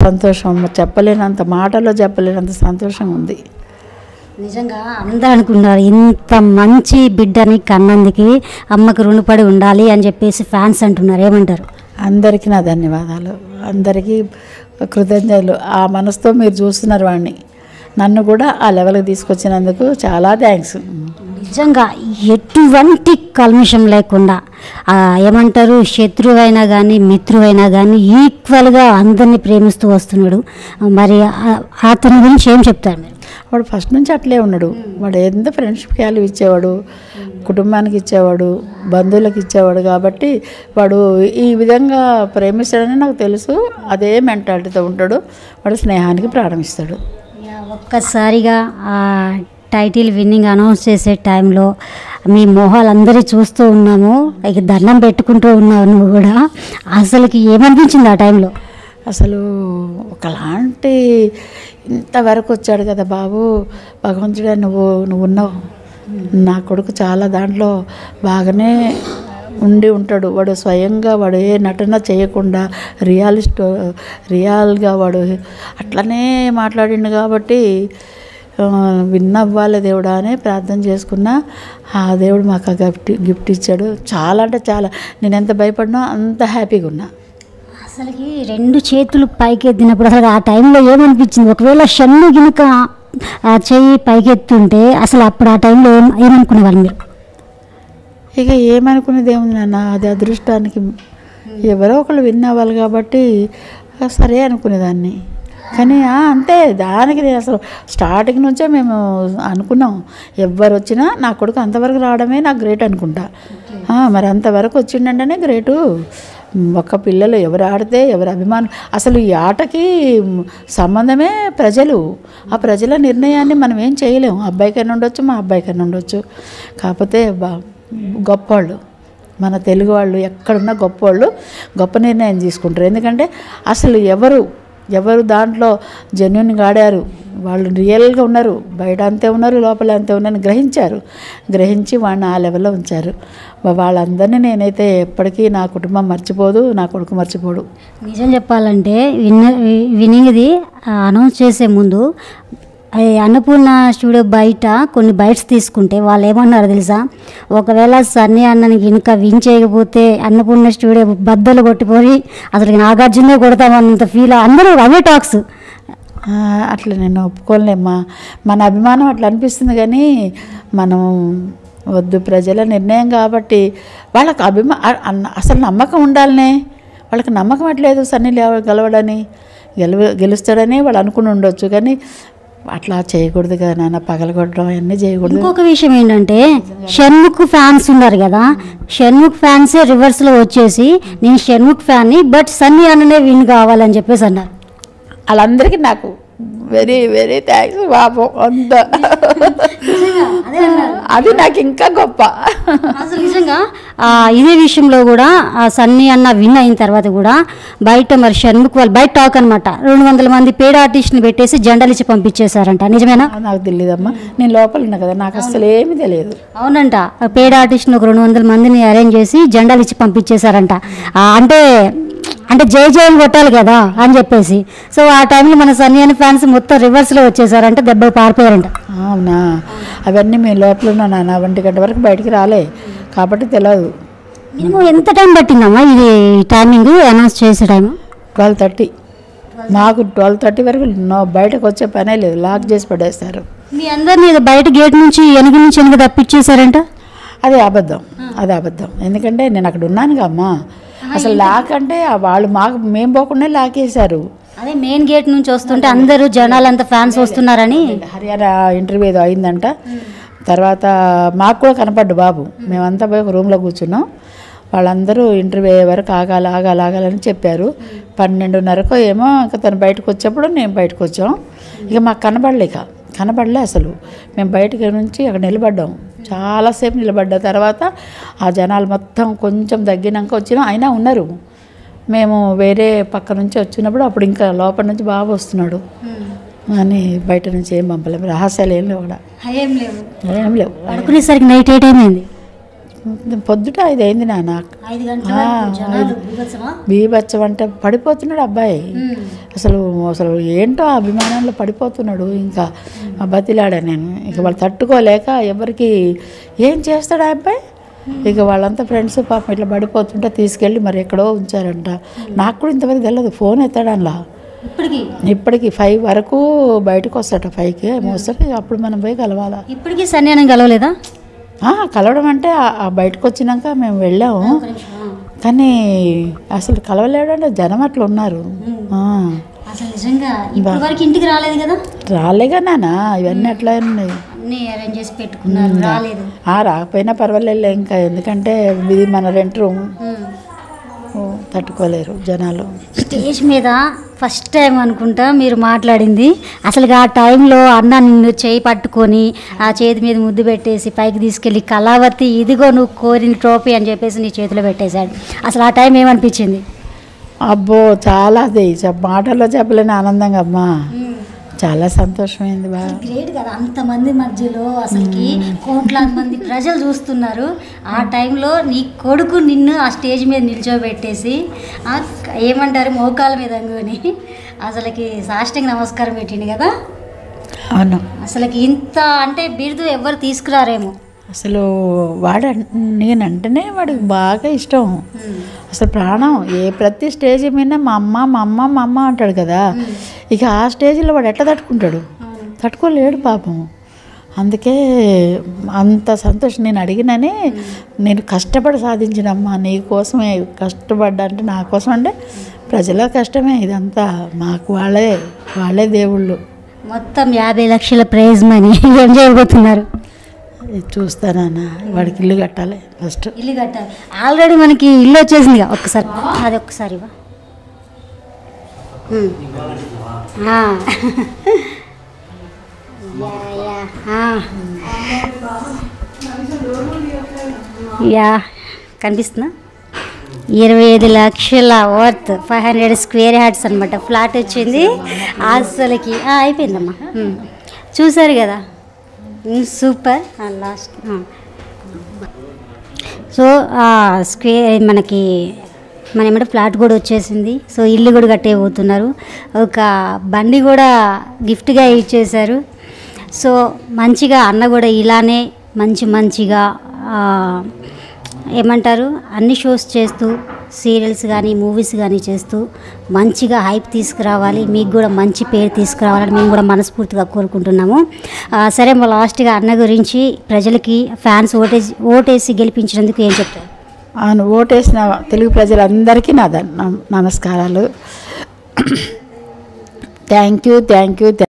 సంతోషం చెప్పలేనంత మాటలో చెప్పలేనంత సంతోషం ఉంది నిజంగా అందరూ అనుకున్నారు ఇంత మంచి బిడ్డని కన్నందుకి అమ్మకు రుణపడి ఉండాలి అని చెప్పేసి ఫ్యాన్స్ అంటున్నారు ఏమంటారు అందరికీ నా ధన్యవాదాలు అందరికీ కృతజ్ఞతలు ఆ మనసుతో మీరు చూస్తున్నారు వాడిని నన్ను కూడా ఆ లెవెల్కి తీసుకొచ్చినందుకు చాలా థ్యాంక్స్ నిజంగా ఎటువంటి కల్మిషం లేకుండా ఆ, ఏమంటారు శత్రువైనా కానీ మిత్రువైనా కానీ ఈక్వల్గా అందరినీ ప్రేమిస్తూ వస్తున్నాడు మరి ఆ- అతని గురించి ఏం చెప్తారు మీరు వాడు ఫస్ట్ నుంచి అట్లే ఉన్నాడు వాడు ఎంత ఫ్రెండ్షిప్ వాల్యూ ఇచ్చేవాడు కుటుంబానికి ఇచ్చేవాడు బంధువులకు ఇచ్చేవాడు కాబట్టి వాడు ఈ విధంగా ప్రేమిస్తాడని నాకు తెలుసు అదే మెంటాలిటీతో ఉంటాడు వాడు స్నేహానికి ప్రారంభిస్తాడు ఒక్కసారిగా ఆ టైటిల్ విన్నింగ్ అనౌన్స్ చేసే టైంలో మీ మొహాలు అందరి చూస్తూ ఉన్నాము ఇక దండం పెట్టుకుంటూ ఉన్నావు నువ్వు కూడా అసలుకి ఏమనిపించింది ఆ టైంలో అసలు ఒకలాంటి ఇంతవరకు వచ్చాడు కదా బాబు భగవంతుడా నువ్వు నువ్వు ఉన్నావు నా కొడుకు చాలా దాంట్లో బాగానే ఉండి ఉంటాడు వాడు స్వయంగా వాడు ఏ నటన చేయకుండా రియాలిస్ట్ రియాల్గా వాడు అట్లనే మాట్లాడిండు కాబట్టి ఆ, విన్ అవ్వాలి దేవుడా అని ప్రార్థన చేసుకున్నా ఆ దేవుడు మాకు ఆ గిఫ్ట్ గిఫ్ట్ ఇచ్చాడు చాలా అంటే చాలా నేను ఎంత భయపడినా అంత హ్యాపీగా ఉన్నా అసలుకి రెండు చేతులు పైకి ఎత్తినప్పుడు అసలు ఆ టైంలో ఏమనిపించింది ఒకవేళ షన్ను గినుక ఆ చెయ్యి పైకి ఎత్తుంటే అసలు అప్పుడు ఆ టైంలో ఏం ఏమనుకునేవాళ్ళు మీరు ఇక ఏమనుకునేది ఏముంది నాన్న అది అదృష్టానికి ఎవరో ఒకళ్ళు విన్ అవ్వాలి కాబట్టి ఆ, సరే అనుకునేదాన్ని కానీ ఆ, అంతే దానికి నేను అసలు స్టార్టింగ్ నుంచే మేము అనుకున్నాం ఎవరు వచ్చినా నా కొడుకు అంతవరకు రావడమే నాకు గ్రేట్ అనుకుంటా ఆ, మరి అంతవరకు వచ్చిండంటేనే గ్రేటు ఒక్క పిల్లలు ఎవరు ఆడితే ఎవరు అభిమానం అసలు ఈ ఆటకి సంబంధమే ప్రజలు ఆ ప్రజల నిర్ణయాన్ని మనం ఏం చేయలేము అబ్బాయికైనా ఉండొచ్చు మా అబ్బాయికైనా ఉండొచ్చు కాకపోతే బా గొప్పవాళ్ళు మన తెలుగు వాళ్ళు ఎక్కడున్నా గొప్పవాళ్ళు గొప్ప నిర్ణయం తీసుకుంటారు ఎందుకంటే అసలు ఎవరు ఎవరు దాంట్లో జెన్యున్గా ఆడారు వాళ్ళు రియల్గా ఉన్నారు బయట అంతే ఉన్నారు లోపల అంతే ఉన్నారని గ్రహించారు గ్రహించి వాళ్ళని ఆ లెవెల్లో ఉంచారు వా- వాళ్ళందరినీ నేనైతే ఎప్పటికీ నా కుటుంబం మర్చిపోదు నా కొడుకు మర్చిపోడు నిజం చెప్పాలంటే విన్న వినింగ్ది అనౌన్స్ చేసే ముందు ఈ అన్నపూర్ణ స్టూడియో బయట కొన్ని బైట్స్ తీసుకుంటే వాళ్ళు ఏమన్నారు తెలుసా ఒకవేళ సన్నీ అన్నని ఇనుక విన్ చేయకపోతే అన్నపూర్ణ స్టూడియో బద్దలు కొట్టిపోయి అసలు నాగార్జునే కొడతామన్నంత ఫీల్ అందరూ అవే టాక్స్ ఆ, అట్లా నేను ఒప్పుకోలేమ్మా మన అభిమానం అట్లా అనిపిస్తుంది కానీ మనం వద్దు ప్రజల నిర్ణయం కాబట్టి వాళ్ళకి అభిమా అ- అన్న- అసలు నమ్మకం ఉండాలనే వాళ్ళకి నమ్మకం అట్లేదు సన్నీ లేవ గెలవడని గెలవ గెలుస్తాడని వాళ్ళు అనుకుని ఉండొచ్చు కానీ అట్లా చేయకూడదు కదా నాన్న పగలగొట్టడం అవన్నీ చేయకూడదు ఇంకొక విషయం ఏంటంటే షణ్ముఖ్ ఫ్యాన్స్ ఉన్నారు కదా షణ్ముఖ్ ఫ్యాన్సే రివర్స్లో వచ్చేసి నేను షణ్ముఖ్ ఫ్యాన్ని బట్ సన్నీ అన్ననే విన్ కావాలని చెప్పేసి అన్నారు వాళ్ళందరికీ నాకు వెరీ వెరీ థ్యాంక్స్ బాబు అంత అది నాకు ఇంకా గొప్ప అసలు నిజంగా ఆ, ఇదే విషయంలో కూడా ఆ సన్నీ అన్న విన్ అయిన తర్వాత కూడా బయట మరి షణ్ముఖ్ వాళ్ళు బయట టాక్ అనమాట రెండు వందల మంది పేడ ఆర్టిస్ట్ని పెట్టేసి జెండాలు ఇచ్చి పంపించేశారంట నిజమేనా నాకు తెలియదమ్మా నేను లోపల ఉన్నా కదా నాకు అసలు ఏమీ తెలియదు అవునంట ఆ పేడ ఆర్టిస్ట్ని ఒక రెండు వందల మందిని అరేంజ్ చేసి జెండాలు ఇచ్చి పంపించేశారంట ఆ, అంటే అంటే జై జయం కొట్టాలి కదా అని చెప్పేసి సో ఆ టైంలో మన సన్నీ అని ఫ్యాన్స్ మొత్తం రివర్స్లో వచ్చేసారంట దెబ్బ పారిపోయారంట అవునా అవన్నీ మేము లోపల ఉన్నా నాన్న ఒంటి గంట వరకు బయటికి రాలే కాబట్టి తెలియదు మినిమం ఎంత టైం పట్టిందమ్మా ఇది టైమింగ్ అనౌన్స్ చేసే టైం ట్వెల్వ్ థర్టీ మాకు ట్వెల్వ్ థర్టీ వరకు నో బయటకు వచ్చే పనే లేదు లాక్ చేసి పడేస్తారు మీ అందరినీ ఇది బయట గేట్ నుంచి వెనుక నుంచి వెనుక తప్పించేశారంట అది అబద్ధం అది అబద్ధం ఎందుకంటే నేను అక్కడ ఉన్నానుగా అమ్మా అసలు లాక్ అంటే ఆ వాళ్ళు మాకు మేము పోకుండా లాకేశారు అదే మెయిన్ గేట్ నుంచి వస్తుంటే అందరూ జనాలంతా ఫ్యాన్స్ వస్తున్నారని హర్యానా ఇంటర్వ్యూ ఏదో అయిందంట తర్వాత మాకు కూడా కనపడ్డు బాబు మేమంతా పోయి ఒక రూమ్లో కూర్చున్నాం వాళ్ళందరూ ఇంటర్వ్యూ అయ్యే వరకు ఆగాలి ఆగాలి ఆగాలని చెప్పారు పన్నెండున్నరకు ఏమో ఇంకా తను బయటకు వచ్చేప్పుడు నేను బయటకు వచ్చాం ఇక మాకు కనబడలేక కనబడలే అసలు మేము బయటకు నుంచి అక్కడ నిలబడ్డాం చాలాసేపు నిలబడ్డ తర్వాత ఆ జనాలు మొత్తం కొంచెం తగ్గినాక వచ్చినా అయినా ఉన్నారు మేము వేరే పక్క నుంచి వచ్చినప్పుడు అప్పుడు ఇంకా లోపల నుంచి బాబు వస్తున్నాడు అని బయట నుంచి ఏం పంపలేము రహస్యాలు ఏం లేవు కూడా ఏం లేవు ఏం లేవు పడుకునేసరికి నైట్ ఏ టైం అయింది పొద్దుట ఐదు అయింది నాన్న ఐదు ఆ, గంటల జనాలు బీభత్సమా బీభత్సం అంటే పడిపోతున్నాడు అబ్బాయి అసలు అసలు ఏంటో ఆ అభిమానంలో పడిపోతున్నాడు ఇంకా ఆ బతిలాడా నేను ఇక వాళ్ళు తట్టుకోలేక ఎవరికి ఏం చేస్తాడు ఆ అబ్బాయి ఇక వాళ్ళంతా ఫ్రెండ్స్ పాపం ఇట్లా పడిపోతుంటే తీసుకెళ్ళి మరి ఎక్కడో ఉంచారంట నాకు కూడా ఇంతవరకు తెలియదు ఫోన్ ఎత్తాడు అందులో ఇప్పటికి ఇప్పటికి ఫైవ్ వరకు బయటకు వస్తాట ఫైవ్కి మోస్తే అప్పుడు మనం పోయి కలవాలా ఇప్పటికీ సన్యానం కలవలేదా ఆ, కలవడం అంటే ఆ- ఆ బయటకు వచ్చినాక మేము వెళ్ళాము ఒక నిమిషం, ఆ. కానీ అసలు కలవలేడు అంటే జనం అట్లా ఉన్నారు ఆ. అసలు నిజంగా ఇప్పటి వరకు ఇంటికి రాలేదు కదా రాలేగా నాన్న ఇవన్నీ అట్లా ఉన్నాయి అన్నీ అరేంజ్ చేసి పెట్టుకున్నారు రాలేదు ఆ రాకపోయినా పర్వాలేదు ఇంకా ఎందుకంటే ఇది మన రెంట్ రూమ్ ఉమ్. ఓ, తట్టుకోలేరు జనాలు స్టేజ్ మీద ఫస్ట్ టైం అనుకుంటా మీరు మాట్లాడింది అసలు ఆ టైంలో అన్న నిన్ను చేయి పట్టుకొని ఆ చేతి మీద ముద్దు పెట్టేసి పైకి తీసుకెళ్ళి కళావతి ఇదిగో నువ్వు కోరిన ట్రోఫీ అని చెప్పేసి నీ చేతిలో పెట్టేశాడు అసలు ఆ టైం ఏమనిపించింది అబ్బో చాలా అది చెప్- మాటల్లో చెప్పలేని ఆనందంగా అమ్మా చాలా సంతోషమైంది బాగా గ్రేట్ కదా అంతమంది మధ్యలో అసలుకి కోట్లాది మంది ప్రజలు చూస్తున్నారు ఆ టైంలో నీ కొడుకు నిన్ను ఆ స్టేజ్ మీద నిల్చోబెట్టేసి ఆ ఏమంటారు మోకాల మీద అంగుని అసలుకి సాష్టాంగ నమస్కారం పెట్టిండు కదా అవును అసలుకి ఇంత అంటే బిరుదు ఎవరు తీసుకురారేమో అసలు వాడు అన్- నేనంటేనే వాడికి బాగా ఇష్టం అసలు ప్రాణం ఏ ప్రతి స్టేజ్ మీద మా అమ్మ మా అమ్మ మా అమ్మ అంటాడు కదా ఇక ఆ స్టేజ్లో వాడు ఎట్లా తట్టుకుంటాడు తట్టుకోలేడు పాపం అందుకే అంత సంతోషం నేను అడిగినని నేను కష్టపడి సాధించినమ్మా నీ కోసమే కష్టపడ్డా అంటే నా కోసం అంటే ప్రజల కష్టమే ఇదంతా మాకు వాళ్ళే వాళ్ళే దేవుళ్ళు మొత్తం యాభై లక్షల ప్రైజ్ మనీ ఏం చేయబోతున్నారు ఇది చూస్తానన్నా వాడికి ఇల్లు కట్టాలి ఫస్ట్ ఇల్లు కట్టాలి ఆల్రెడీ మనకి ఇల్లు వచ్చేసింది ఒక్కసారి అది ఒక్కసారి ఇవ్వ. ఉమ్. ఆ. యా, యా, ఆ. యా కనిపిస్తుందా ఇరవై ఐదు లక్షల worth five hundred square yards అనమాట ఫ్లాట్ వచ్చింది అసలుకి ఆ, అయిపోయిందమ్మా ఉమ్. చూసారు కదా ఉమ్, సూపర్ లాస్ట్ సో స్క్వేర్ మనకి మన ఏమంటే ఫ్లాట్ కూడా వచ్చేసింది సో ఇల్లు కూడా కట్టేయబోతున్నారు ఒక బండి కూడా గిఫ్ట్గా ఇచ్చేశారు సో మంచిగా అన్న కూడా ఇలానే మంచి మంచిగా ఆ, ఏమంటారు అన్ని షోస్ చేస్తూ సీరియల్స్ కానీ మూవీస్ కానీ చేస్తూ మంచిగా హైప్ తీసుకురావాలి మీకు కూడా మంచి పేరు తీసుకురావాలని మేము కూడా మనస్ఫూర్తిగా కోరుకుంటున్నాము ఆ, సరే మా లాస్ట్గా అన్న గురించి ప్రజలకి ఫ్యాన్స్ ఓటేసి ఓటేసి గెలిపించినందుకు ఏం చెప్తారు అవును ఓటేసిన తెలుగు ప్రజలందరికీ నా ధన్- నమస్కారాలు థ్యాంక్ యూ థ్యాంక్ యూ